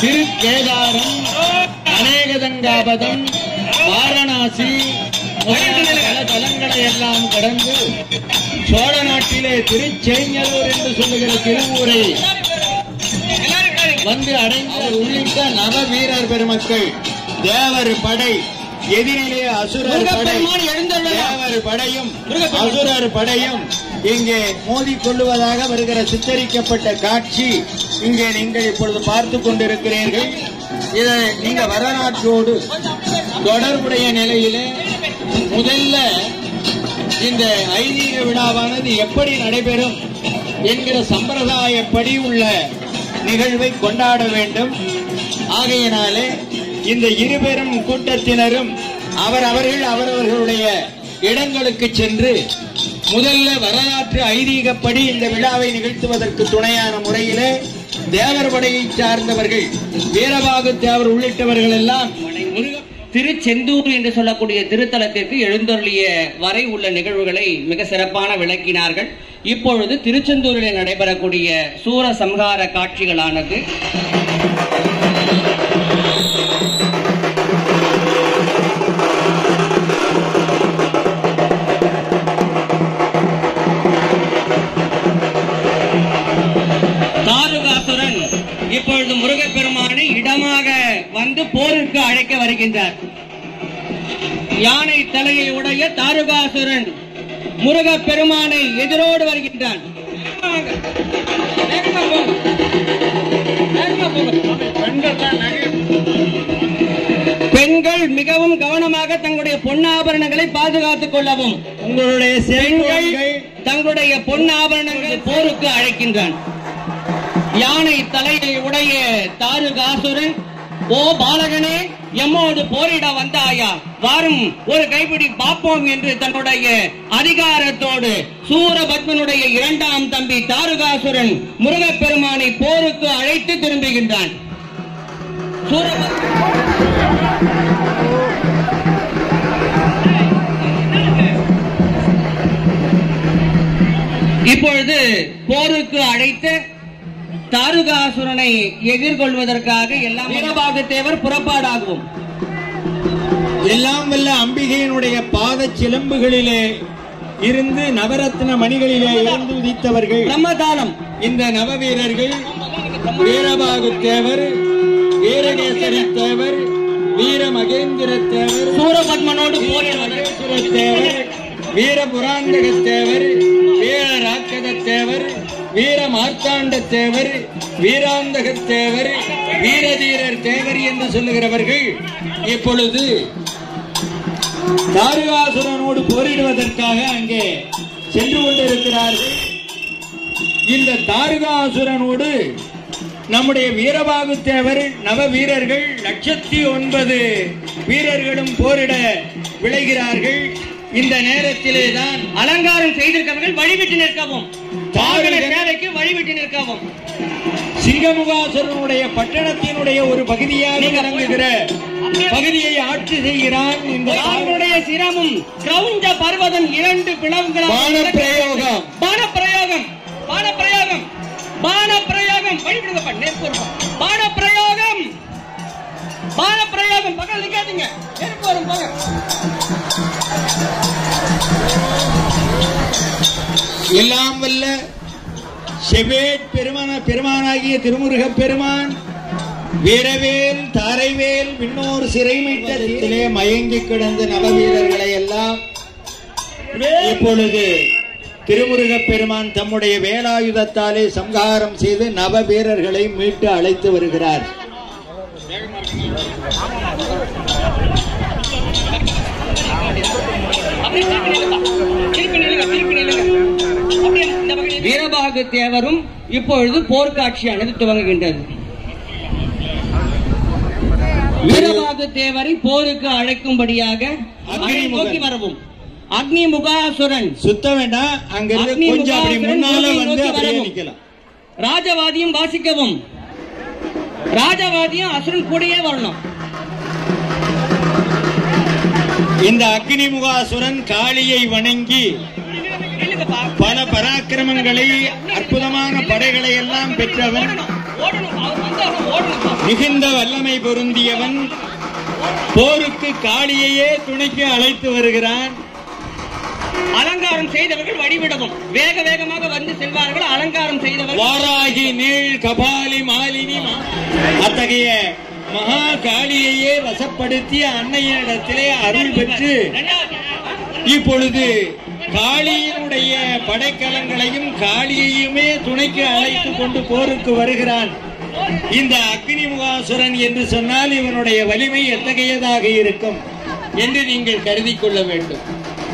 திருக்கேதாரம் அநேகதங்காபதம் வாரணாசி முதலான பல தலங்களை எல்லாம் கடந்து சோழ நாட்டிலே திருச்செங்கலூர் என்று சொல்லுகிற திருவூரை வந்து அடைந்த உள்ளிட்ட நவ வீரர் பெருமக்கள் தேவர் படை எதிரிலே அசுரர் படை முருகப்பெருமான் எழுந்தருளலாம். தேவர் படையும் அசுரர் படையும் இங்கே மோதிக் கொள்ளுவதாக வருகிற சித்தரிக்கப்பட்ட காட்சி இங்கே நீங்கள் இப்பொழுது பார்த்து கொண்டிருக்கிறீர்கள் இதை நீங்க வரலாற்றோடு தொடர்புடைய நிலையிலே முதல்ல இந்த ஐதீக விழாவானது எப்படி நடைபெறும் என்கிற சம்பிரதாயப்படி உள்ள நிகழ்வை கொண்டாட வேண்டும் ஆகையினாலே இந்த இருபெரும் கூட்டத்தினரும் அவரவர்கள் அவரவர்களுடைய இடங்களுக்கு சென்று முதல்ல வரலாற்று ஐதீகப்படி இந்த விழாவை நிகழ்த்துவதற்கு துணையான முறையிலே தேவர் படையை சார்ந்தவர்கள் வீரபாகு தேவர் உள்ளிட்டவர்கள் எல்லாம் முருக திருச்செந்தூர் என்று சொல்லக்கூடிய திருத்தலத்திற்கு எழுந்தருளிய வரை உள்ள நிகழ்வுகளை மிக சிறப்பான விளக்கினார்கள் இப்பொழுது திருச்செந்தூரில் நடைபெறக்கூடிய சூர சம்ஹார காட்சிகளானது தாருகாசுரன் இப்பொழுது முருகப்பெருமானை இடமாக வந்து போருக்கு அழைக்க வருகின்றார் யானை தலையை உடைய தாருகாசுரன் முருகப்பெருமானை எதிரோடு வருகின்றான் வேகமா போங்க. வேகமா போங்க. பெண்கள் மிகவும் கவனமாக தங்களுடைய பொன்னாபரணங்களை பாதுகாத்துக் கொள்ளவும் உங்களுடைய பெண்கள் செல்வங்கள் தங்களுடைய பொன்னாபரணங்கள் போருக்கு அழைக்கின்றான் யானை தலையை உடைய தாருகாசுரன் ஓ பாலகனே எம்மோடு போரிட வந்தாயா வாரும் ஒரு கைப்பிடி பார்ப்போம் என்று தன்னுடைய அதிகாரத்தோடு சூரபத்மனுடைய இரண்டாம் தம்பி தாருகாசுரன் முருகப்பெருமானை போருக்கு அழைத்து திரும்புகின்றான் சூரபத்மன் இப்பொழுது போருக்கு அழைத்த தாருகாசுரனை எதிர்கொள்வதற்காக எல்லாம் வீரபாகு தேவர் புறப்பாடாகும் எல்லாம் வல்ல அம்பிகையினுடைய பாத சிலம்புகளிலே இருந்து நவரத்ன மணிகளிலே இருந்து உதித்தவர்கள் பிரம்மதானம் இந்த நவவீரர்கள் வீரபாகு தேவர் வீரகேசரி தேவர் வீர மகேந்திர தேவர் சூரபத்மனோடு போரில் மகேஸ்வர தேவர் வீர புராந்தக தேவர் வீர ராக்கத தேவர் வீர மார்த்தாண்ட தேவர் வீராந்தக தேவர் வீரதீரர் தேவர் என்று சொல்லுகிறவர்கள் இப்பொழுது தாருகாசுரனோடு போரிடுவதற்காக அங்கே சென்று கொண்டிருக்கிறார்கள் இந்த தாருகாசுரனோடு நம்முடைய வீரபாகு தேவர் நவ வீரர்கள் லட்சத்தி ஒன்பது வீரர்களும் போரிட விளைகிறார்கள் இந்த நேரத்திலே தான் அலங்காரம் செய்திருக்கவர்கள் வழிவிட்டு நிற்கவும் வாகன தாருக- சேவைக்கு வழிவிட்டு நிற்கவும் சிங்கமுகாசுரனுடைய பட்டணத்தினுடைய ஒரு பகுதியாக விளங்குகிற பகுதியை ஆட்சி செய்கிறான் இந்த அவர்களுடைய சிரமும் கிரௌஞ்ச பர்வதம் இரண்டு பிளவுகளாக பானப்பிரயோகம். பானப்பிரயோகம் பானப்பிரயோகம் பானப்பிரயோகம் வழிவிடுங்கப்பா நேர்ப்பு பானப்பிரயோகம் பானப்பிரயோகம் பக்கத்தில் நிக்காதீங்க நெருப்பு வரும் போங்க எல்லாம் வல்ல செவேட் பெருமான பெருமானாகிய திருமுருகப் பெருமான் வீரவேல் தாரைவேல் விண்ணோர் சிறைமிட்டத்திலே மயங்கி கிடந்த நவவீரர்களை எல்லாம் இப்பொழுது திருமுருகப் பெருமான் தம்முடைய வேலாயுதத்தாலே சம்ஹாரம் செய்து நவ வீரர்களை மீட்டு அழைத்து வருகிறார் அப்படியே திருப்பி நில்லுங்க. திருப்பி நில்லுங்க, திருப்பி நில்லுங்க. அப்படியே இந்த பக்கம் நில்லுங்க. வீரபாகு தேவரும் இப்பொழுது போர்க்காட்சியானது துவங்குகின்றது வீரபாகு தேவரை போருக்கு அழைக்கும்படியாக அவரை நோக்கி வரவும் அக்னி முகாசுரன் சுத்த வேண்டாம் அங்கிருந்து அக்னி கொஞ்சம் அப்படி முகாசுரன் முன்னால நோக்கி வந்து அப்படியே வரவும். நிக்கலாம் ராஜவாதியும் வாசிக்கவும் ராஜவாதியும் அசுரன் கூடயே வரணும் இந்த அக்னி முகாசுரன் காளியை வணங்கி நில்லுங்கப்பா. பல பராக்கிரமங்களை அற்புதமான படைகளை எல்லாம் பெற்றவன் ஓடணும், ஓடணும். அவர் மிகுந்த வல்லமை பொருந்தியவன் போருக்கு காளியையே துணைக்கு அழைத்து வருகிறான் அலங்காரம் செய்தவர்கள் வழிவிடவும் வேக வேகமாக வந்து செல்வார்கள் அலங்காரம் செய்தவர்கள் வாராகி நீள் கபாலி மாலினி மா- அத்தகைய மகா காளியையே வசப்படுத்திய அன்னையினிடத்திலே அருள் பெற்று இப்பொழுது காளியினுடைய படைக்கலங்களையும் காளியையுமே துணைக்கு அழைத்து கொண்டு போருக்கு வருகிறான் இந்த அக்னி முகாசுரன் என்று சொன்னால் இவனுடைய வலிமை எத்தகையதாக இருக்கும் என்று நீங்கள் கருதி கொள்ள வேண்டும்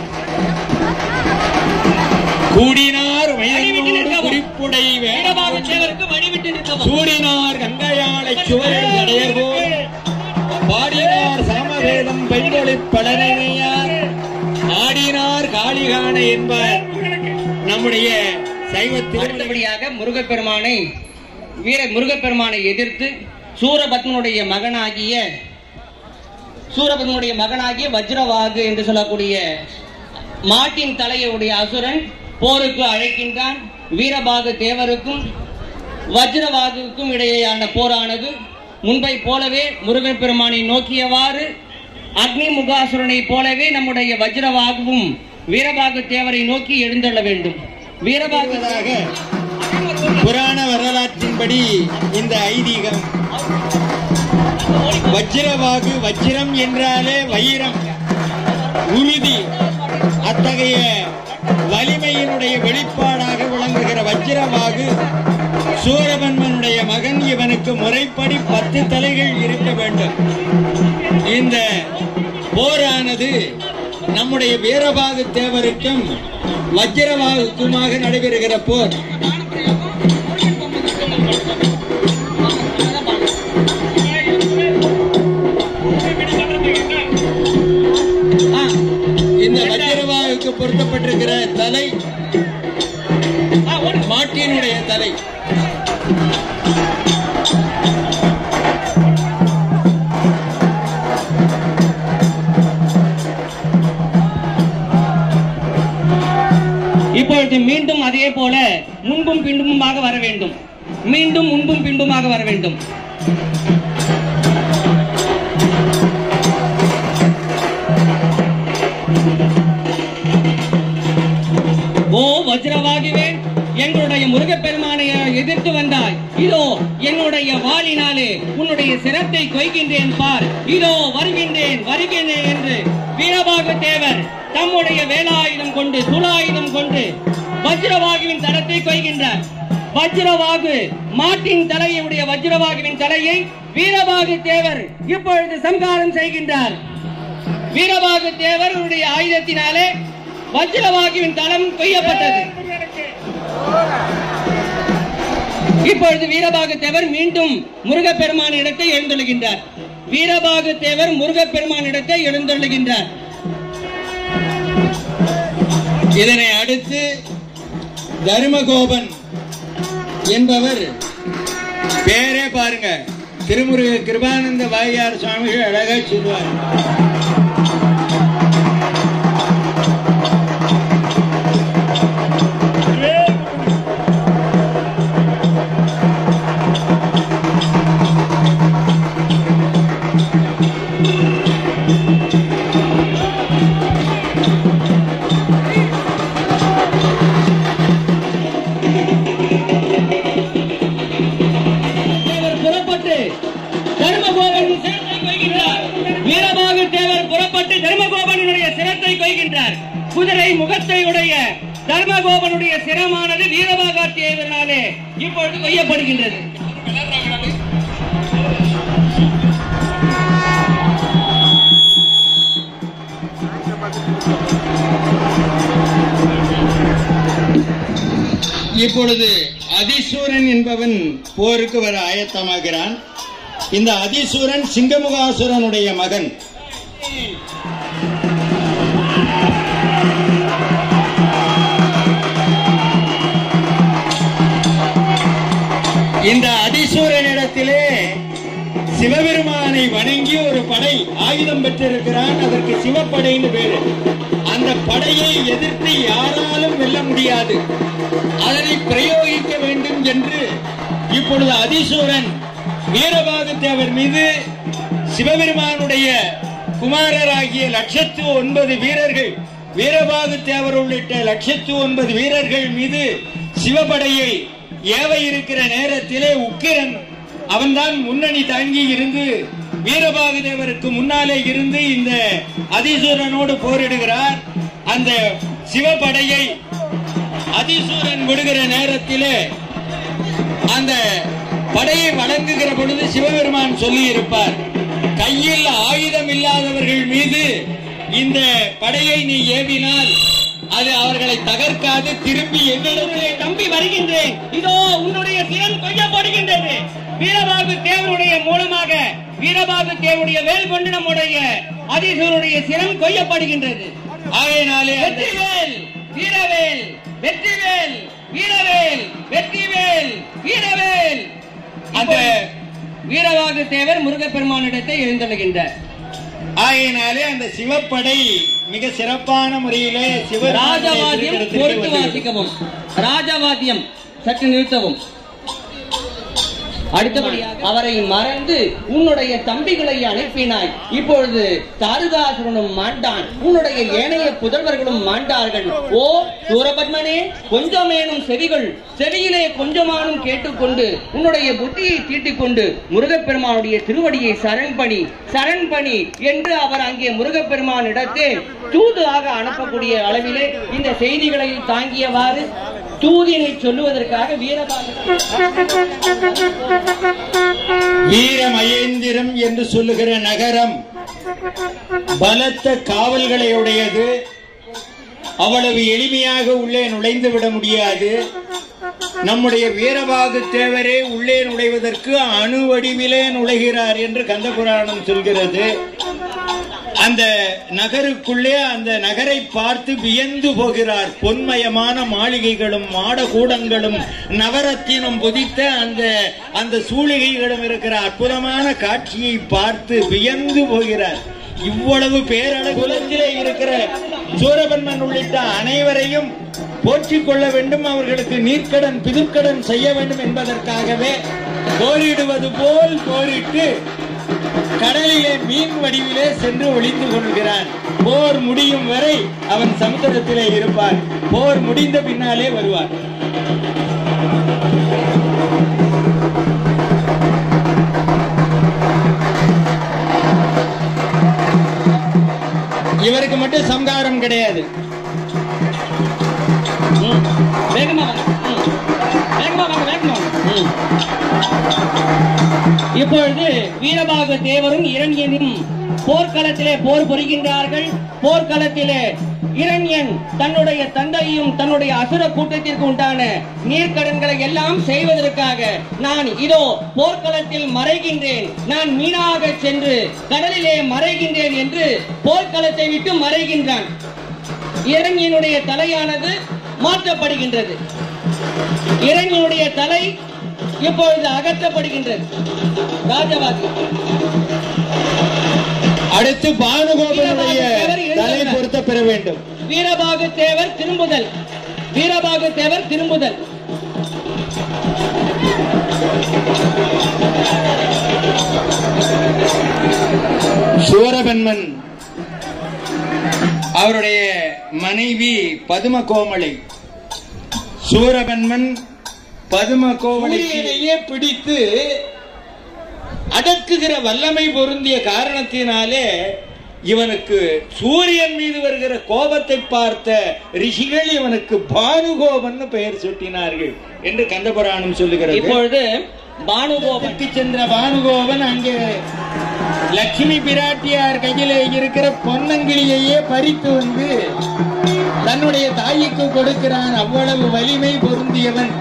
கூடினார் வயதினோடு குறிப்புடை வீரபாகு வேடமாக தேவருக்கு வழிவிட்டு நிற்கவும் சூடினார் கங்கையாளை சுவரில் அடையபோல் பாடினார் சாமவேதம் பெண்மொழி பலனையார் ஆடினார் காளிகான என்பார் நம்முடைய சைவத்தில் அடுத்தபடியாக முருகப்பெருமானை வீர முருகப்பெருமானை எதிர்த்து சூரபத்மனுடைய மகனாகிய சூரபத்மனுடைய மகனாகிய வஜ்ரவாகு என்று சொல்லக்கூடிய மாட்டின் தலையுடைய அசுரன் போருக்கு அழைக்கின்றான் வீரபாகு தேவருக்கும் வஜ்ரவாகுக்கும் இடையேயான போரானது முன்பை போலவே முருகன் பெருமானை நோக்கியவாறு அக்னி முகாசுரனை போலவே நம்முடைய வஜ்ரவாகுவும் வீரபாகு தேவரை நோக்கி எழுந்தள்ள வேண்டும் வீரபாகு என்பதாக புராண வரலாற்றின்படி இந்த ஐதீகம் வஜ்ரவாகு வஜ்ரம் என்றாலே வைரம் உறுதி அத்தகைய வலிமையினுடைய வெளிப்பாடாக விளங்குகிற வஜ்ரவாகு சூரபன்மனுடைய மகன் இவனுக்கு முறைப்படி பத்து தலைகள் இருக்க வேண்டும் இந்த போரானது நம்முடைய வீரபாகு தேவருக்கும் வஜ்ரவாகுக்குமாக நடைபெறுகிற போர் ஆ, இந்த வஜ்ரவாகுக்கு பொருத்தப்பட்டிருக்கிற தலை மாட்டினுடைய தலை இப்பொழுது மீண்டும் அதே போல முன்பும் பின்புமாக வர வேண்டும் மீண்டும் முன்பும் பின்புமாக வர வேண்டும் ஓ வஜ்ரவாகிவே எங்களுடைய முருகப்பெருமானை எதிர்த்து வந்தாய் இதோ என்னுடைய வாளினாலே உன்னுடைய சிரத்தை கொய்கின்றேன் பார் இதோ வருகின்றேன் வருகின்றேன் என்று வீரபாகு தேவர் தம்முடைய வேலாயுதம் கொண்டு துலாயுதம் கொண்டு வஜ்ரவாகுவின் தடத்தை கொய்கின்றார் வஜ்ரவாகு மாட்டின் தலையுடைய வஜ்ரவாகுவின் தலையை வீரபாகு தேவர் இப்பொழுது சம்காரம் செய்கின்றார் வீரபாகு தேவருடைய ஆயுதத்தினாலே வஜ்ரவாகுவின் தளம் கொய்யப்பட்டது இப்பொழுது வீரபாகு தேவர் மீண்டும் முருகப்பெருமான் இடத்தை எழுந்தொழுகின்றார் வீரபாகு தேவர் முருகப்பெருமான் இடத்தை எழுந்தொழுகின்றார் இதனை அடுத்து தருமகோபன் என்பவர் பேரே பாருங்க திருமுருக கிருபானந்த வாயார் சுவாமிகள் அழகா சொல்லுவார் தேவர் புறப்பட்டு தர்மகோபன் சிரத்தை கொய்கின்றார் வீரபாகு தேவர் புறப்பட்டு தர்மகோபனுடைய சிரத்தை கொய்கின்றார் குதிரை முகத்தை உடைய தர்மகோபனுடைய சிரமானது வீரபாகா தேவனாலே இப்பொழுது கொய்யப்படுகின்றது இப்பொழுது அதிசூரன் என்பவன் போருக்கு வர ஆயத்தமாகிறான் இந்த அதிசூரன் சிங்கமுகாசுரனுடைய மகன் இந்த அதிசூரனிடத்திலே சிவபெருமானை வணங்கி ஒரு படை ஆயுதம் பெற்றிருக்கிறான் அதற்கு சிவப்படைன்னு பேரு அந்த படையை எதிர்த்து யாராலும் வெல்ல முடியாது அதனை பிரயோகிக்க வேண்டும் என்று இப்பொழுது அதிசூரன் வீரபாகு தேவர் மீது சிவபெருமானுடைய குமாரராகிய லட்சத்து ஒன்பது வீரர்கள் வீரபாகு தேவர் உள்ளிட்ட லட்சத்து ஒன்பது வீரர்கள் மீது சிவபடையை ஏவ இருக்கிற நேரத்திலே உக்கிரன் அவன்தான் முன்னணி தாங்கி இருந்து வீரபாகு தேவருக்கு முன்னாலே இருந்து இந்த அதிசூரனோடு போரிடுகிறார் அந்த சிவபடையை அதிசூரன் விடுகிற நேரத்திலே அந்த படையை வழங்குகிற பொழுது சிவபெருமான் சொல்லி இருப்பார் கையில் ஆயுதம் இல்லாதவர்கள் மீது இந்த படையை நீ ஏவினால் அது அவர்களை தகர்க்காது திரும்பி என்னிடத்திலே தம்பி வருகின்றேன் இதோ உன்னுடைய சிரம் கொய்யப்படுகின்றது வீரபாகு தேவனுடைய மூலமாக வீரபாகு தேவனுடைய வேல் கொண்டு நம்முடைய அதிசூருடைய சிரம் கொய்யப்படுகின்றது ஆகையினாலே அந்த வெற்றிவேல் வீரவேல் வெற்றிவேல் வீரவேல் வெற்றிவேல் வீரவேல் அந்த வீரவாகு தேவர் முருகப்பெருமானிடத்தை எழுந்தருகின்றார் ஆகையினாலே அந்த சிவப்படை மிக சிறப்பான முறையிலே சிவ ராஜவாத்தியம் பொறுத்து வாசிக்கவும் ராஜவாத்தியம் சற்று நிறுத்தவும் அடுத்தபடியாக அவரை மறந்து உன்னுடைய தம்பிகளை அனுப்பினாய் இப்பொழுது தாருகாசுரனும் மாண்டான் உன்னுடைய ஏனைய புதல்வர்களும் மாண்டார்கள் ஓ சூரபத்மனே கொஞ்சமேனும் செவிகள் செவியிலே கொஞ்சமானும் கேட்டுக்கொண்டு உன்னுடைய புத்தியை தீட்டிக் கொண்டு முருகப்பெருமானுடைய திருவடியை சரண் பணி சரண் பணி என்று அவர் அங்கே முருகப்பெருமானிடத்தே தூது ஆக அனுப்பக்கூடிய அளவிலே இந்த செய்திகளை தாங்கியவாறு தூதினை சொல்லுவதற்காக வீரபாகு வீரமயேந்திரம் என்று சொல்லுகிற நகரம் பலத்த காவல்களை உடையது அவ்வளவு எளிமையாக உள்ளே நுழைந்து விட முடியாது நம்முடைய வீரபாகு தேவரே உள்ளே நுழைவதற்கு அணு வடிவிலே நுழைகிறார் என்று கந்தபுராணம் சொல்கிறது அந்த நகருக்குள்ளே அந்த நகரை பார்த்து வியந்து போகிறார் பொன்மயமான மாளிகைகளும் மாடகூடங்களும் நவரத்தினம் பொதித்த அந்த அந்த சூழிகைகளும் இருக்கிற அற்புதமான காட்சியை பார்த்து வியந்து போகிறார் இவ்வளவு பேரழகுலத்திலே இருக்கிற சூரபன்மன் உள்ளிட்ட அனைவரையும் போற்றிக் கொள்ள வேண்டும் அவர்களுக்கு நீர்க்கடன் பிதுக்கடன் செய்ய வேண்டும் என்பதற்காகவே போரிடுவது போல் போரிட்டு கடலிலே மீன் வடிவிலே சென்று ஒளிந்து கொள்கிறான் போர் முடியும் வரை அவன் சமுத்திரத்திலே இருப்பான் போர் முடிந்த பின்னாலே வருவான் இவருக்கு மட்டும் சம்காரம் கிடையாது ம். வேகமா வாங்க. ம். வேகமா வாங்க, வேகமா வாங்க. ம். இப்பொழுது வீரபாகு தேவரும் இரண்யனும் போர்க்களத்திலே போர் புரிகின்றார்கள் போர்க்களத்திலே இரண்யன் தன்னுடைய தந்தையும் தன்னுடைய அசுர கூட்டத்திற்கு உண்டான நீர்க்கடன்களை எல்லாம் செய்வதற்காக நான் இதோ போர்க்களத்தில் மறைகின்றேன் நான் மீனாக சென்று கடலிலே மறைகின்றேன் என்று போர்க்களத்தை விட்டு மறைகின்றான் இரண்யனுடைய தலையானது மாற்றப்படுகின்றது இரண்யனுடைய தலை இப்பொழுது அகற்றப்படுகின்றது ராஜவாதி அடுத்து பானுகோபனுடைய தலை பொருத்த பெற வேண்டும் வீரபாகு தேவர் திரும்புதல் வீரபாகு தேவர் திரும்புதல் சூரபன்மன் அவருடைய மனைவி பதும கோமலை சூரபன்மன் பதும கோமலையே பிடித்து அடக்குகிற வல்லமை பொருந்திய காரணத்தினாலே இவனுக்கு சூரியன் மீது வருகிற கோபத்தை பார்த்த ரிஷிகள் இவனுக்கு பானுகோபன் பெயர் சூட்டினார்கள் என்று கந்தபுராணம் சொல்லுகிறது இப்பொழுது பானுகோபன் கோபத்தி சென்ற பானுகோபன் அங்கே லட்சுமி பிராட்டியார் கையிலே இருக்கிற பொன்னங்கிளியையே பறித்து வந்து தன்னுடைய தாய்க்கு கொடுக்கிறான் அவ்வளவு வலிமை பொருந்தியவன்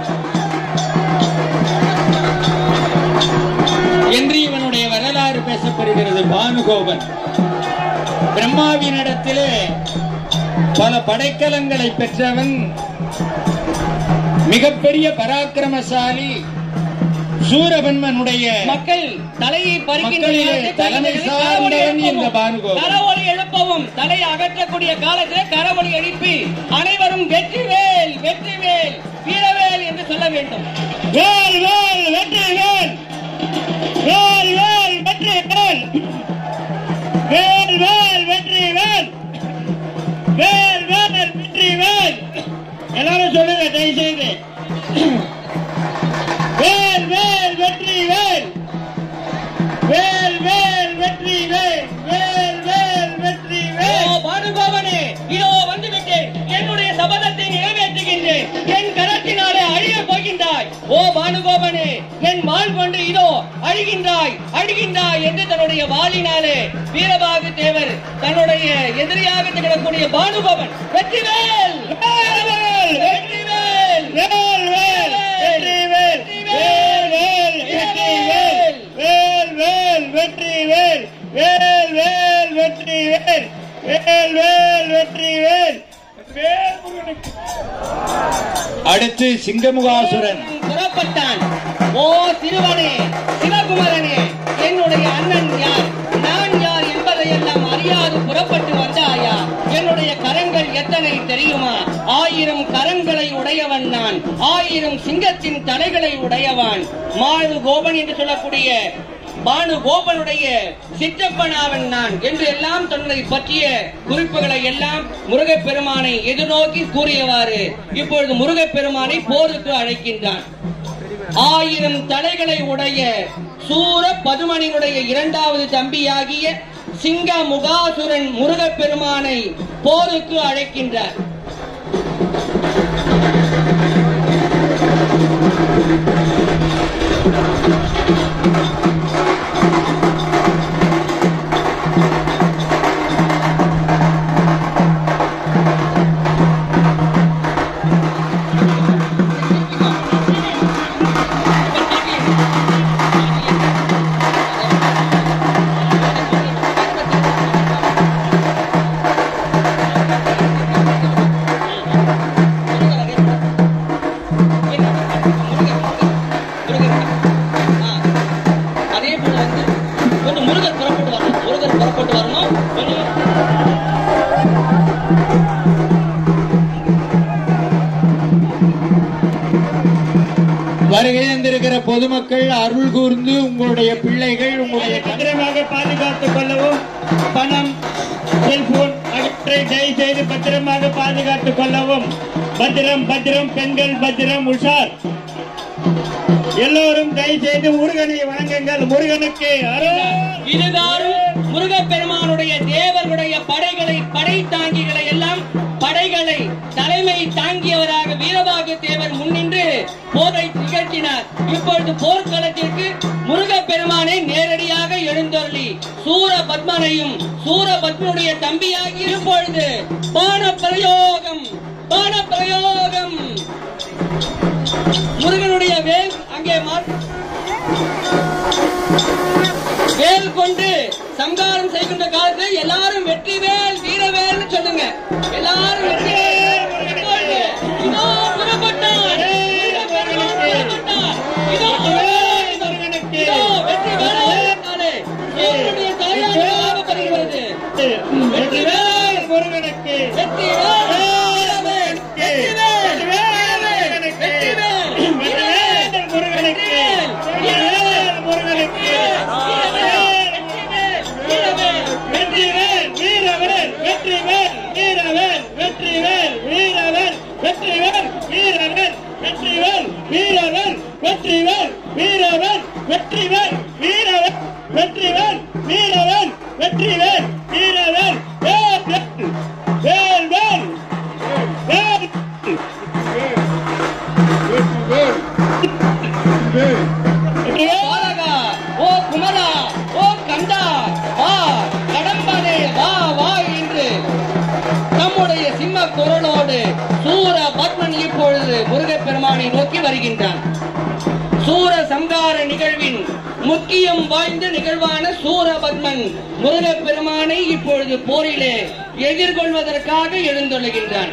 என்று இவனுடைய வரலாறு பேசப்படுகிறது பானுகோபன் பிரம்மாவினிடத்திலே பல படைக்கலங்களை பெற்றவன் மிகப்பெரிய பராக்கிரமசாலி சூரபன்மனுடைய மக்கள் தலையை பறிக்கின்ற மக்களிலே நேரத்தில் தலைமை கரவொலி சார்ந்தவன் இந்த எழுப்பவும், பானுகோபன். கரவொலி எழுப்பவும் தலையை அகற்றக்கூடிய காலத்திலே கரவொலி எழுப்பி அனைவரும் வெற்றிவேல் வெற்றிவேல் வீரவேல் என்று சொல்ல வேண்டும் வேல் வேல் வெற்றி வேல் வேல் வேல் வெற்றி வேல் வேல் வேல் வெற்றி வேல் வேல் வேல் வெற்றி வேல் எல்லாரும் சொல்லுங்க தயவு செய்து வேல் வேல் வெற்றி வேல் வேல் வேல் வெற்றி வேல் வேல் வேல் வெற்றி ஓ வேல் பானுகோபனே இதோ வந்து விட்டேன் என்னுடைய சபதத்தை நிறைவேற்றுகின்றேன் என் கரத்தினாலே அழியப் போகின்றாய் ஓ பானுகோபனே என் வாள் கொண்டு இதோ அழிகின்றாய் அழிகின்றாய் என்று தன்னுடைய வாளினாலே வீரபாகு தேவர் தன்னுடைய எதிரியாக திகழக்கூடிய பானுகோபன் வெற்றிவேல் வேல் வெற்றிவேல் வேல் வேல் வெற்றி வேல் வேல் வேல் வெற்றி வேல் வேல் வேல் வெற்றி வேல் வேல் வேல் வெற்றி வேல் வேல் வேல் வெற்றி வேல் வேல் முருகனுக்கு அடுத்து சிங்கமுகாசுரன் புறப்பட்டான் ஓ சிறுவனே சிவகுமரனே என்னுடைய அண்ணன் யார் நான் யார் என்பதையெல்லாம் அறியாது புறப்பட்டு வந்தாயா என்னுடைய கரங்கள் எத்தனை தெரியுமா ஆயிரம் கரங்களை உடையவன் நான் ஆயிரம் சிங்கத்தின் தலைகளை உடையவன் மாழு கோபன் என்று சொல்லக்கூடிய பானு கோபனுடைய சிற்றப்பனாவன் நான் என்று எல்லாம் தன்னை பற்றிய குறிப்புகளை எல்லாம் முருகப்பெருமானை எதிர்நோக்கி கூறியவாறு இப்பொழுது முருகப்பெருமானை போருக்கு அழைக்கின்றான் ஆயிரம் தலைகளை உடைய சூர பதுமனினுடைய இரண்டாவது தம்பியாகிய சிங்க முகாசுரன் முருகப்பெருமானை போருக்கு அழைக்கின்றார் அதே போல வந்து கொஞ்சம் முருகர் புறப்பட்டு வரணும் முருகர் புறப்பட்டு வரணும் கொஞ்சம் வருகை தந்திருக்கிற பொதுமக்கள் அருள் கூர்ந்து உங்களுடைய பிள்ளைகள் உங்களுடைய பத்திரமாக பாதுகாத்துக் கொள்ளவும் பணம் செல்போன் அவற்றை தயவு செய்து பத்திரமாக பாதுகாத்துக் கொள்ளவும் பத்திரம் பத்திரம் பெண்கள் பத்திரம் உஷார் எல்லோரும் தயவு செய்து முருகனை வணங்குங்கள் முருகனுக்கு அருள் இதுதாரும் முருகப்பெருமானுடைய தேவர்களுடைய படைகளை படை தாங்கிகளை எல்லாம் படைகளை தலைமை தாங்கியவராக வீரபாகு தேவர் முன்னின்று போரை நிகழ்த்தினார் இப்பொழுது போர்க்களத்திற்கு முருகப்பெருமானை நேரடியாக எழுந்தருளி சூர பத்மனையும் சூர பத்மனுடைய தம்பியாகி இப்பொழுது பான பிரயோகம் பான பிரயோகம் முருகனுடைய வேல் அங்கே மா- வேல் கொண்டு சங்காரம் செய்கின்ற காலத்தில் எல்லாரும் வெற்றி வேல் வீரவேல்னு சொல்லுங்க எல்லாரும் வெற்றி வேல் இப்பொழுது இதோ புறப்பட்டார் முருகப்பெருமான் புறப்பட்டார். இதோ முருகனுக்கு இதோ வெற்றி வேலாலே என்னுடைய தாயார் ஞாபகப்படுகிறது. வெற்றி வேல் முருகனுக்கு வெற்றி வேல் வீரவேல். வெற்றி வேல் வீரவேல். வெற்றி வேல் வீரவேல். முருகனுக்கு வீரவேல். முருகனுக்கு வெற்றி வேல் வீரவேல் வெற்றி வேல் வீரவேல் வெற்றி வேல் வீரவேல் வெற்றி வேல் வீரவேல் வெற்றி வேல் வீரவேல் வெற்றி வேல் வீரவேல் வெற்றி வேல் வீரவேல் வெற்றி வேல் வீரவேல் வெற்றி வேல் வீரவேல் வேல் வேல் வேல் பாலகா, ஓ குமரா ஓ கண்டா வா கடம்பனே வா வா என்று நம்முடைய சிம்ம குரலோடு சூர பத்மன் இப்பொழுது முருகப்பெருமானை நோக்கி வருகின்றான் சூர சம்கார நிகழ்வின் முக்கியம் வாய்ந்த நிகழ்வான சூரபத்மன் முருகப்பெருமானை இப்பொழுது போரிலே எதிர்கொள்வதற்காக எழுந்தொள்ளுகின்றான்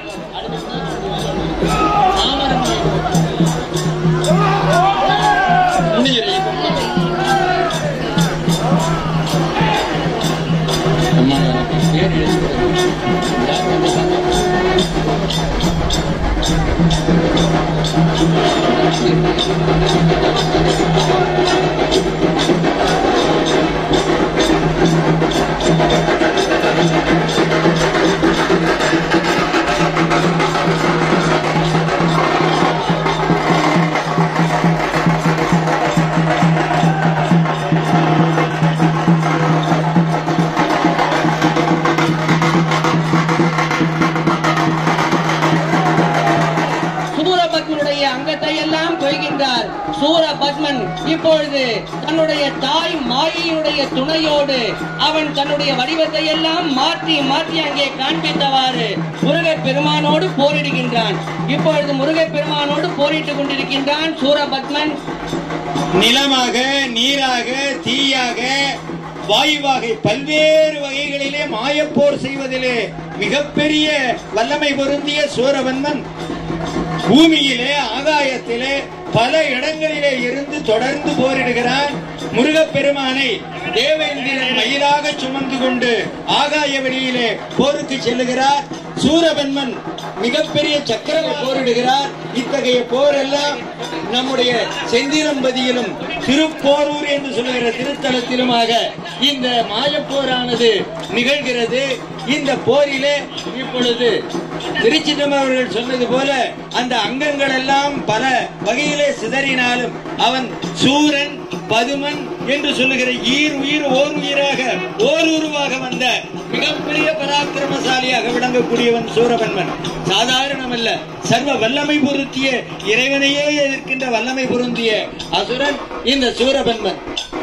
தாயினுடைய துணையோடு அவன் தன்னுடைய வடிவத்தை எல்லாம் மாற்றி மாற்றி அங்கே காண்பித்தவாறு முருகப் பெருமானோடு போரிடுகின்றான் இப்பொழுது முருகப் பெருமானோடு போரிட்டுக் கொண்டிருக்கின்றான் சூரபத்மன் நிலமாக நீராக தீயாக வாயுவாக பல்வேறு வகைகளிலே மாயப்போர் செய்வதிலே மிகப்பெரிய வல்லமை பொருந்திய சூரவன்மன் பூமியிலே ஆகாயத்திலே பல இடங்களிலே இருந்து தொடர்ந்து போரிடுகிறான் முருகப்பெருமானை தேவேந்திரன் மயிலாக சுமந்து கொண்டு ஆகாய வெளியிலே போருக்கு செல்லுகிறார் சூரபன்மன் மிகப்பெரிய சக்கரவ போரிடுகிறார் இத்தகைய போர் எல்லாம் நம்முடைய செந்திலம்பதியிலும் திருப்போரூர் என்று சொல்லுகிற திருத்தலத்திலுமாக இந்த மாயப்போரானது நிகழ்கிறது இந்த போரிலே இப்பொழுது திருச்சிதம்பரம் அவர்கள் சொன்னது போல அந்த அங்கங்கள் எல்லாம் பல வகையிலே சிதறினாலும் அவன் சூரன் பதுமன் என்று சொல்லுகிற ஈர் உயிர் ஓர் உயிராக ஓர் உருவாக வந்த மிகப்பெரிய பராக்கிரமசாலியாக விளங்கக்கூடியவன் சூரபன்மன் சாதாரணமல்ல சர்வ வல்லமை பொருத்திய இறைவனையே எதிர்க்கின்ற வல்லமை பொருந்திய அசுரன் இந்த சூரபன்மன்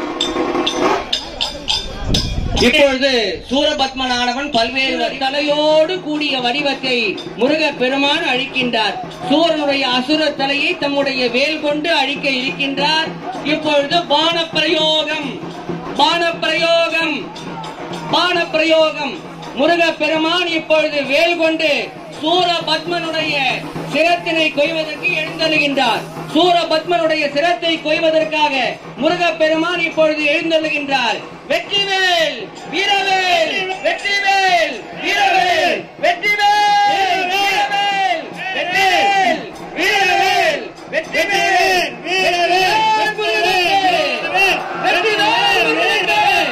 இப்பொழுது சூரபத்மனானவன் பல்வேறு தலையோடு கூடிய வடிவத்தை முருக பெருமான் அழிக்கின்றார் சூரனுடைய அசுர தலையை தம்முடைய வேல் கொண்டு அழிக்க இருக்கின்றார் இப்பொழுது பானப்பிரயோகம் பானப்பிரயோகம் பானப்பிரயோகம் முருக பெருமான் இப்பொழுது வேல் கொண்டு சூரபத்மனுடைய சிரத்தினை கொய்வதற்கு எழுந்தழுகின்றார் சூரபத்மனுடைய சிரத்தை கொய்வதற்காக முருக பெருமான் இப்பொழுது எழுந்தழுகின்றார் வெற்றிவேல் வீரவேல் வெற்றிவேல் வீரவேல் வெற்றிவேல் வீரவேல் வெற்றிவேல் வீரவேல் வெற்றிவேல் வீரவேல் வீரவேல் வெற்றிவேல் வீரவேல்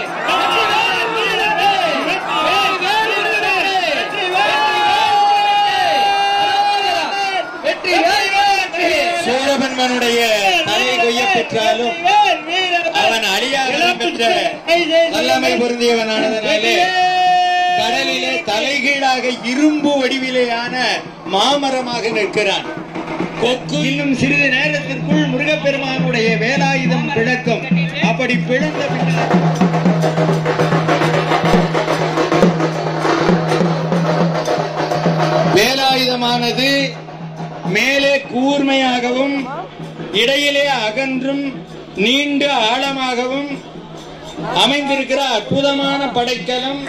சூரபன்மனுடைய தலை கொய்ய பெற்றாலும் அவன் அழியாத பெற்ற வல்லமை பொருந்தியவனானதனாலே கடலிலே தலைகீழாக இரும்பு வடிவிலேயான மாமரமாக நிற்கிறான் கொக்கு இன்னும் சிறிது நேரத்திற்குள் முருகப்பெருமானுடைய வேலாயுதம் பிழக்கும் அப்படி பிழந்த பின்னர் வேலாயுதமானது மேலே கூர்மையாகவும் இடையிலே அகன்றும் நீண்டு ஆழமாகவும் அமைந்திருக்கிற அற்புதமான படைக்கலம்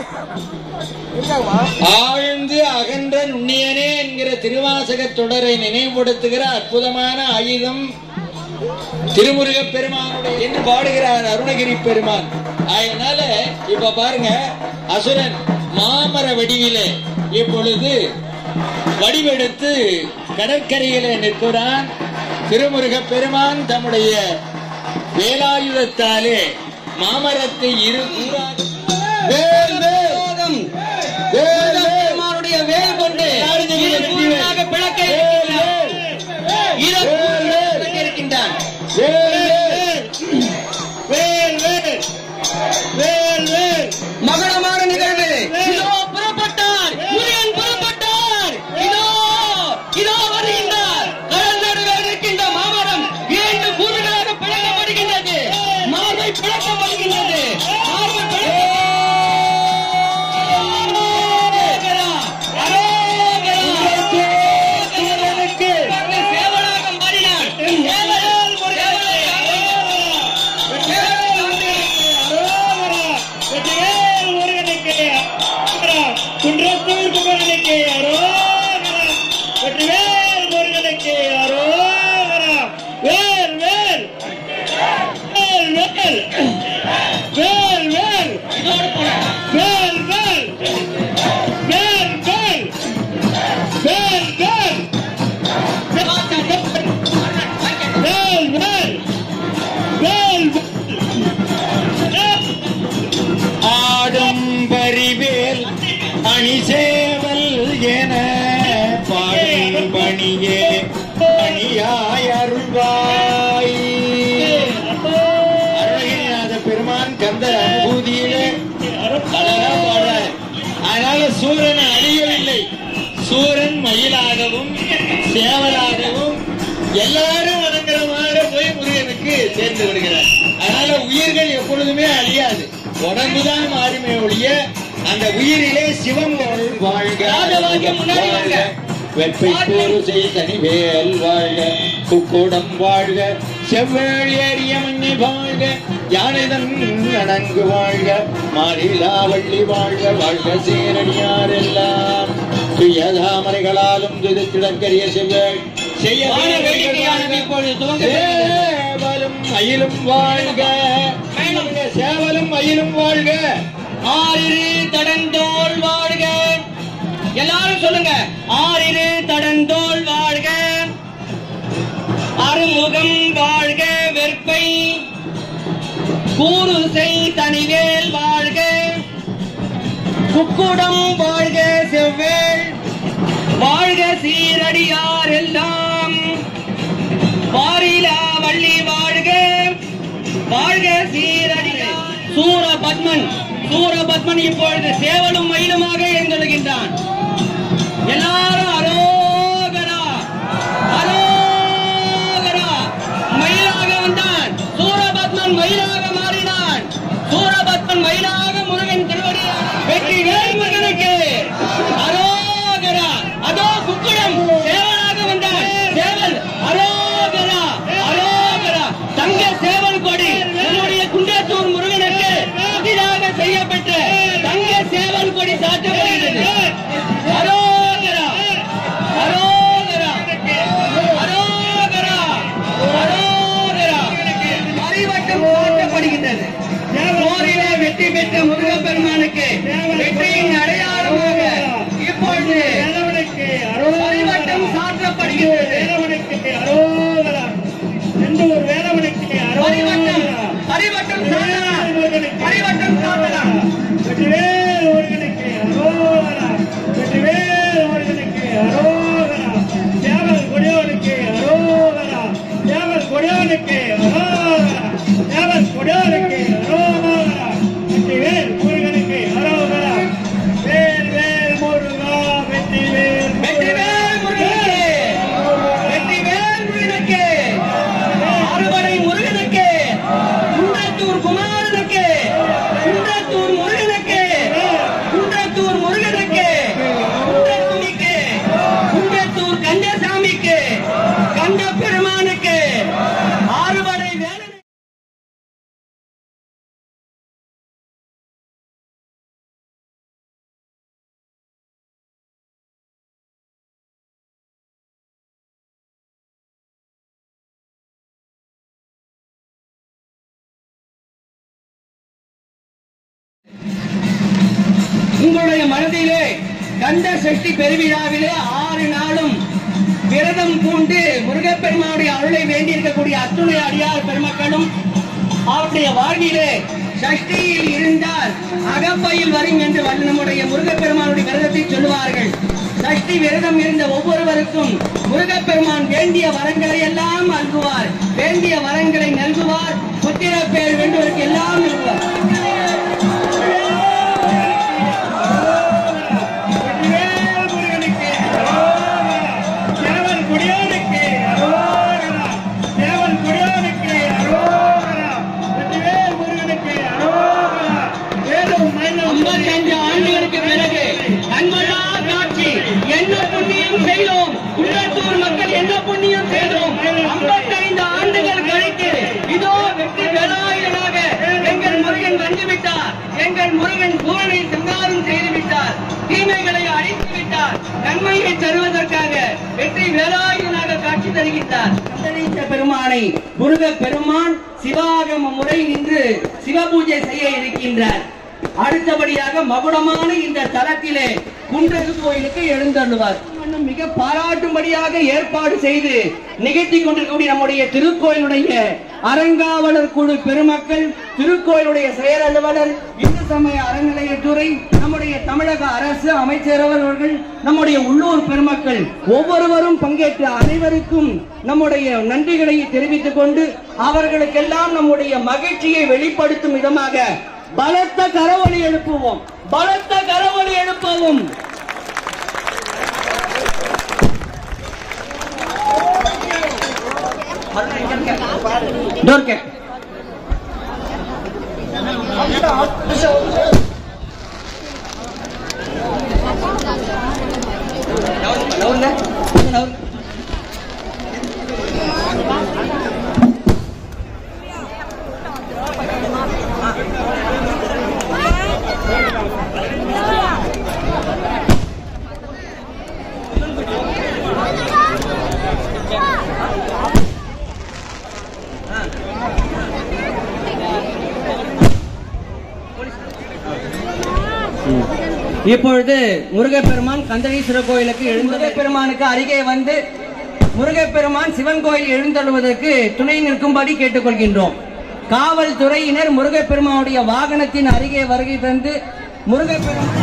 ஆழ்ந்து அகன்ற நுண்ணியனே என்கிற திருவாசக தொடரை நினைவுபடுத்துகிற அற்புதமான ஆயுதம் திருமுருகப் பெருமானுடைய என்று பாடுகிறார் அருணகிரி பெருமான் அதனால இப்ப பாருங்க அசுரன் மாமர வடிவிலே இப்பொழுது வடிவெடுத்து கடற்கரையிலே நிற்கிறான் திருமுருகப் பெருமான் தம்முடைய வேலாயுதத்தாலே மாமரத்தை இரு கூறாக வேல் வேல் போதும். வேல் வேல் பெருமானுடைய வேல் கொண்டு இரு கூறாக பிளக்க இருக்கின்றான். இரு கூறாக பிளக்க இருக்கின்றான். மகளமான நிகழ்வு இதோ புறப்பட்டார் முருகன் புறப்பட்டார் இதோ இதோ வருகின்றார் கடல் நடுவே இருக்கின்ற மாமரம் இரண்டு கூறுகளாக பிளக்கப்படுகின்றது மார்பை பிளக்கப்படுகின்றது மார்பை பிளக்க- அரோகரா! அரோகரா! சேவலாக மாறினார். சேவல் சேவலாக குன்றத்தூர் குமரனுக்கு அரோகரா வெற்றிவேல் முருகனுக்கு அரோகரா வேல் வேல் வேல் வேல் வேல் வேல் இதோடு போனார். வேல் வேல் வேல் வேல் வேல் வேல் வேல் வேல் வேல் ஆடும் பரிவேல் அணிசேவல் என பாடும் பணியே பணியாய் அருள்வாய் அருணகிரிநாத பெருமான் கந்த அனுபூதியிலே அழகா பாடுறார் அதனால சூரனை அழியவில்லை சூரன் மயிலாகவும் சேவலாகவும் எல்லாரும் வணங்குற மாதிரி போய் முருகனுக்கு சேர்ந்து வருகிறார் அதனால உயிர்கள் எப்பொழுதுமே அழியாது உடம்புதான் மாறுமே ஒழிய அந்த உயிரிலே சிவம் வாழ்க ராஜவாக்கியம் முன்னாடி வாங்க. வெப்பை போருசை தனிவேல் வாழ்க குக்கூடம் வாழ்க செவ்வேள் ஏறிய மண்ணி வாழ்க யானைதன் அணங்கு வாழ்க மாறிலா வள்ளி வாழ்க வாழ்க சீரடியார் எல்லாம் துயதாமரைகளாலும் துதித்திடக்கரிய செவ்வேள் செய்ய வான வேடிக்கையானது இப்பொழுது துவங்கப்படுகிறது. சேவலும் மயிலும் வாழ்க சேவலும் மயிலும் வாழ்க ஆறிரு தடந்தோள் வாழ்க எல்லாரும் சொல்லுங்க ஆறிரு தடந்தோள் வாழ்க அருமுகம் வாழ்க வெற்பை கூறுசை தனிவேல் வாழ்க குக்குடம் வாழ்க செவ்வேள் வாழ்க சீரடியார் எல்லாம் வாரிலா வள்ளி வாழ்க வாழ்க சீரடியார் சூரபத்மன் சூரபத்மன் இப்பொழுது சேவலும் மயிலுமாக எழுந்தொழுகின்றான் எல்லாரும் அரோகரா அரோகரா மயிலாக வந்தான் சூரபத்மன் மயிலாக மாறினான் சூரபத்மன் மயிலாக முருகன் திருவடி வெற்றி வேல் முருகனுக்கு அரோகரா அதோ குக்குடம் சேவலாக வந்தான் சேவல் அரோகரா அரோகரா தங்க சேவல் கொடி நம்முடைய குண்டத்தூர் முருகனுக்கு புதிதாக செய்யப்பட்ட தங்க சேவல் கொடி சாட்டப்படுகிறது அரோகரா அரோகரா அரோகரா அரோகரா பரிவட்டம் போற்றப்படுகின்றது போரிலே வெற்றி பெற்ற முருகப்பெருமானுக்கு வெற்றியின் அடையாளமாக இப்பொழுது வேலவனுக்கு பரிவட்டம் சாற்றப்படுகின்றது என்று ஒரு வேலவனுக்கு பரிவட்டம் பரிவட்டம் சாட்டலாம் பரிவட்டம் சாட்டலாம் வெற்றிவேல் முருகனுக்கு அரோகரா வெற்றிவேல் முருகனுக்கு அரோகரா தேவல் கொடியோனுக்கு அரோகரா தேவல் கொடியோனுக்கு அரோகரா தேவல் கொடியோனுக்கு அரோகரா வெற்றிவேல் முருகனுக்கு அரோகரா வேல் வேல் முருகா வெற்றிவேல் வெற்றிவேல் முருகனுக்கு வெற்றிவேல் முருகனுக்கு அறுவடை முருகனுக்கு குன்றத்தூர் குமாரனுக்கு குன்றத்தூர் முருகனுக்கு குன்றத்தூர் முருகனுக்கு குன்றத்துணிக்கு குன்றத்தூர் கந்தசாமிக்கு கந்த பெருமானுக்கு அறுவடை வேலனுக்கு உங்களுடைய மனதிலே கந்த சஷ்டி பெருவிழாவிலே ஆறு நாளும் விரதம் பூண்டு முருகப்பெருமானுடைய அருளை வேண்டியிருக்கக்கூடிய அத்துணை அடியார் பெருமக்களும் அவருடைய வாழ்விலே சஷ்டியில் இருந்தால் அகப்பையில் வரும் என்று வல்ல நம்முடைய முருகப்பெருமானுடைய விரதத்தை சொல்லுவார்கள் சஷ்டி விரதம் இருந்த ஒவ்வொருவருக்கும் முருகப்பெருமான் வேண்டிய வரங்களை எல்லாம் நல்குவார் வேண்டிய வரங்களை நல்குவார் புத்திர பேர் வேண்டுவதற்கு எல்லாம் நல்குவார் வெற்றிவேல் முருகனுக்கு அரோகரா தேவல் கொடியோனுக்கு அரோகரா தேவல் கொடியோனுக்கு அரோகரா வெற்றிவேல் முருகனுக்கு அரோகரா வேலும் மயிலும் 55 ஆண்டுகளுக்கு பிறகு கண்மலா காட்சி என்ன புண்ணியம் செய்தோம் உள்ளத்தூர் மக்கள் என்ன புண்ணியம் செய்தோம் 55 ஆண்டுகள் கழித்து இதோ வெற்றி வேலாயுதனாக எங்கள் முருகன் வந்துவிட்டார் எங்கள் முருகன் பூரணை சங்காரம் செய்து விட்டார் தீமைகளை அழித்து விட்டார் நன்மையை தருவதற்காக வெற்றி வேலாயுதனாக காட்சி தருகின்றார் கந்தனீச பெருமானை முருக பெருமான் சிவாகம முறை நின்று சிவபூஜை செய்ய இருக்கின்றார் அடுத்தபடியாக மகுடமான இந்த தலத்திலே குன்றகு கோயிலுக்கு எழுந்தருள்வார் இன்னும் மிக பாராட்டும்படியாக ஏற்பாடு செய்து நிகழ்த்தி கொண்டிருக்கக்கூடிய நம்முடைய திருக்கோயிலுடைய அறங்காவலர் குழு பெருமக்கள் திருக்கோயிலுடைய செயல் அலுவலர் இந்து சமய அறநிலையத்துறை நம்முடைய தமிழக அரசு அமைச்சர் அவர்கள் நம்முடைய உள்ளூர் பெருமக்கள் ஒவ்வொருவரும் பங்கேற்ற அனைவருக்கும் நம்முடைய நன்றிகளை தெரிவித்துக் கொண்டு அவர்களுக்கெல்லாம் நம்முடைய மகிழ்ச்சியை வெளிப்படுத்தும் விதமாக பலத்த கரவொலி எழுப்புவோம் பலத்த கரவொலி எழுப்பவும் டோர் கேட் நவுருங்க, நவுருங்க. கொஞ்சம் நவுருங்க. இப்பொழுது முருகப்பெருமான் கந்தளீஸ்வரர் கோயிலுக்கு எழுந்த பெருமானுக்கு அருகே வந்து முருகப்பெருமான் சிவன் கோயில் எழுந்தருவதற்கு துணை நிற்கும்படி கேட்டுக்கொள்கின்றோம் காவல்துறையினர் முருகப்பெருமானுடைய வாகனத்தின் அருகே வருகை தந்து முருகப்பெருமான்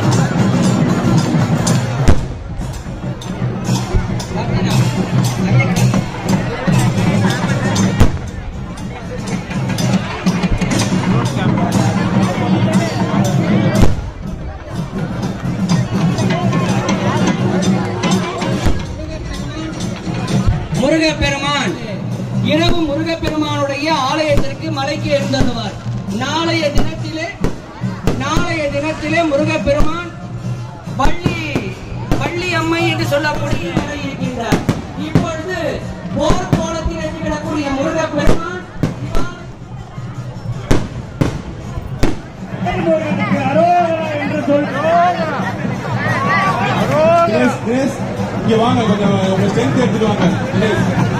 முருகப்பெருமான் இரவு முருகப்பெருமானுடைய ஆலயத்திற்கு மலைக்கு எழுந்தருவார் நாளைய தினத்திலே நாளைய தினத்திலே முருகப்பெருமான் பள்ளி பள்ளி அம்மை என்று சொல்லக்கூடிய நிலை இருக்கின்றார் இப்பொழுது போர் கோலத்தில் எதிர்கிடக்கூடிய முருகப்பெருமான் முருகனுக்கு அரோகரா என்று சொல் கிரேஸ், கிரேஸ், இங்க வாங்க கொஞ்சம் உங்க ஸ்ட்ரென்த் எடுத்துட்டு வாங்க கிரேஸ்.